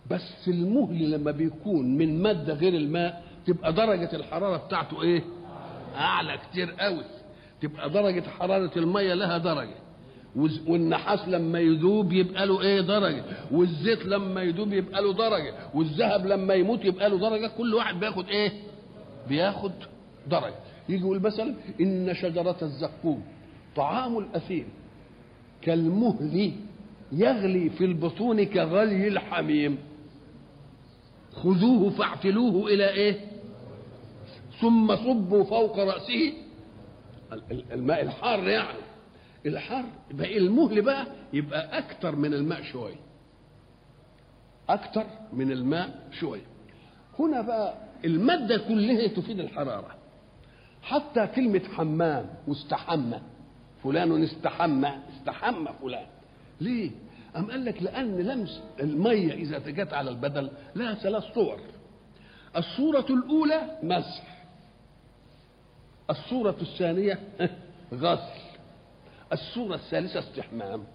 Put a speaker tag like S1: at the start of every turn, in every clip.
S1: بس المهل لما بيكون من ماده غير الماء تبقى درجه الحراره بتاعته ايه اعلى كتير قوي تبقى درجه حراره الميه لها درجه والز- والنحاس لما يذوب يبقى له ايه درجه والزيت لما يذوب يبقى له درجه والذهب لما يموت يبقى له درجه كل واحد بياخد ايه بياخد درجه يجي يقول مثلا ان شجره الزقوم طعام الاثيم كالمهل يغلي في البطون كغلي الحميم خذوه فاعتلوه الى ايه ثم صبوا فوق راسه ال- ال- الماء الحار يعني الحار يبقى المهل بقى يبقى اكتر من الماء شويه اكتر من الماء شويه هنا بقى الماده كلها تفيد الحراره حتى كلمه حمام واستحمى فلان استحمى استحمى فلان ليه أم قال لك لأن لمس المية إذا جت على البدل لها ثلاث صور الصورة الأولى مسح الصورة الثانية غسل الصورة الثالثة استحمام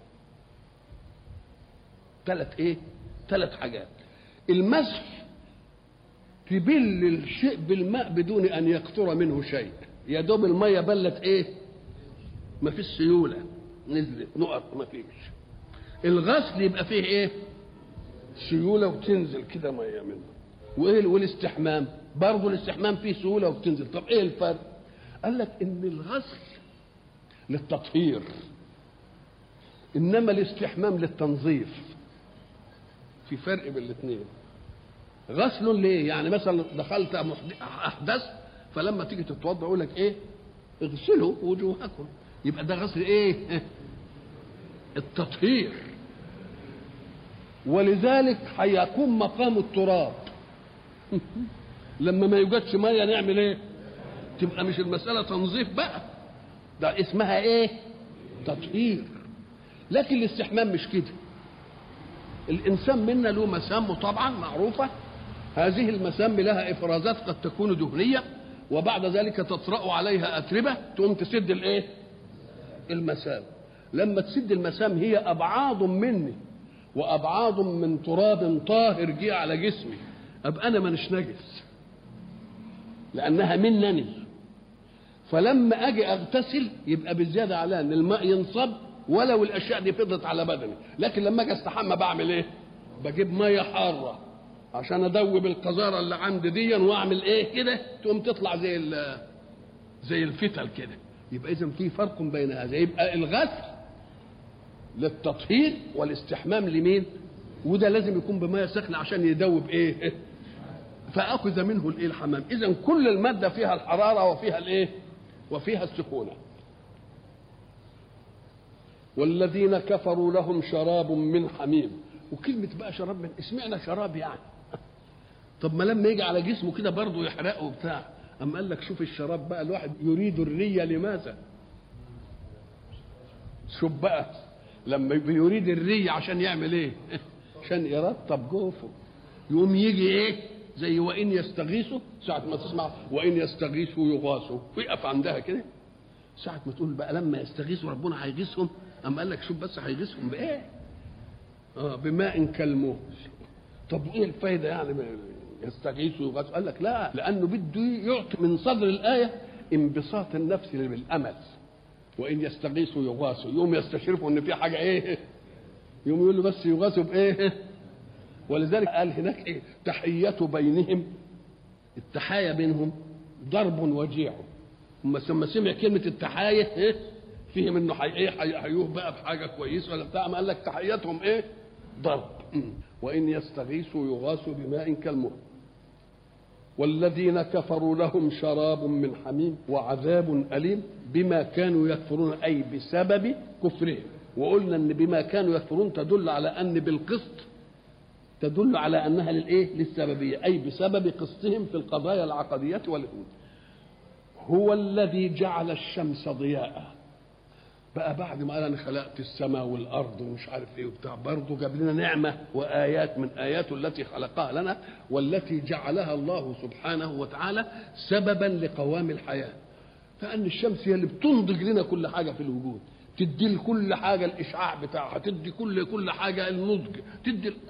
S1: ثلاث ايه ثلاث حاجات المسح تبل الشيء بالماء بدون ان يقطر منه شيء يا دوب الميه بلت ايه ما فيش سيوله نزلت نقط ما فيش الغسل يبقى فيه ايه سيوله وتنزل كده ميه منه وايه والاستحمام برضه الاستحمام فيه سيوله وبتنزل طب ايه الفرق قال لك ان الغسل للتطهير انما الاستحمام للتنظيف في فرق بين الاثنين غسل ليه يعني مثلا دخلت محد- احدثت فلما تيجي تتوضا يقول لك ايه اغسلوا وجوهكم يبقى ده غسل ايه التطهير ولذلك هيكون مقام التراب لما ما يوجدش ميه نعمل ايه تبقى مش المساله تنظيف بقى ده اسمها ايه تطهير لكن الاستحمام مش كده الانسان منا له مسام طبعا معروفه هذه المسام لها افرازات قد تكون دهنيه وبعد ذلك تطرا عليها اتربه تقوم تسد الايه المسام لما تسد المسام هي ابعاض مني وابعاض من تراب طاهر جه على جسمي ابقى انا مانيش نجس لانها منني فلما اجي اغتسل يبقى بالزياده على ان الماء ينصب ولو الاشياء دي فضت على بدني لكن لما اجي استحمى بعمل ايه بجيب ميه حاره عشان ادوب القذاره اللي عندي دي واعمل ايه كده تقوم تطلع زي ال- زي الفتل كده يبقى اذا في فرق بين هذا يبقى الغسل للتطهير والاستحمام لمين وده لازم يكون بميه سخنه عشان يدوب ايه فاخذ منه الايه الحمام اذا كل الماده فيها الحراره وفيها الايه وفيها السخونه والذين كفروا لهم شراب من حميم وكلمة بقى شراب من اسمعنا شراب يعني طب ما لما يجي على جسمه كده برضه يحرقه وبتاع أما قال لك شوف الشراب بقى الواحد يريد الرية لماذا شوف بقى لما يريد الرية عشان يعمل ايه عشان يرطب جوفه يقوم يجي ايه زي وان يستغيثوا ساعة ما تسمع وان يستغيثوا يغاثوا ويقف عندها كده ساعة ما تقول بقى لما يستغيثوا ربنا هيغيثهم أما قال لك شوف بس هيغيثهم بإيه؟ آه بماء كالمهل طب وإيه الفايدة يعني ما يستغيثوا ويغاثوا؟ قال لك لا لأنه بده يعطي من صدر الآية انبساط النفس بالأمل وإن يستغيثوا يغاثوا يوم يستشرفوا إن في حاجة إيه؟ يوم يقول له بس يغاثوا بإيه؟ ولذلك قال هناك إيه؟ تحية بينهم التحايا بينهم ضرب وجيع هم لما سمع كلمه التحايه ايه فيهم انه حي ايه هيحيوه بقى بحاجه كويسه ولا بتاع ما قال لك تحيتهم ايه ضرب م. وان يستغيثوا يغاثوا بماء كالمهل والذين كفروا لهم شراب من حميم وعذاب اليم بما كانوا يكفرون اي بسبب كفرهم وقلنا ان بما كانوا يكفرون تدل على ان بالقسط تدل على انها للايه للسببيه اي بسبب قسطهم في القضايا العقديه والامور هو الذي جعل الشمس ضياء بقى بعد ما قال انا خلقت السماء والارض ومش عارف ايه وبتاع برضه جاب لنا نعمه وايات من اياته التي خلقها لنا والتي جعلها الله سبحانه وتعالى سببا لقوام الحياه لان الشمس هي اللي بتنضج لنا كل حاجه في الوجود تدي لكل حاجه الاشعاع بتاعها تدي كل كل حاجه النضج تدي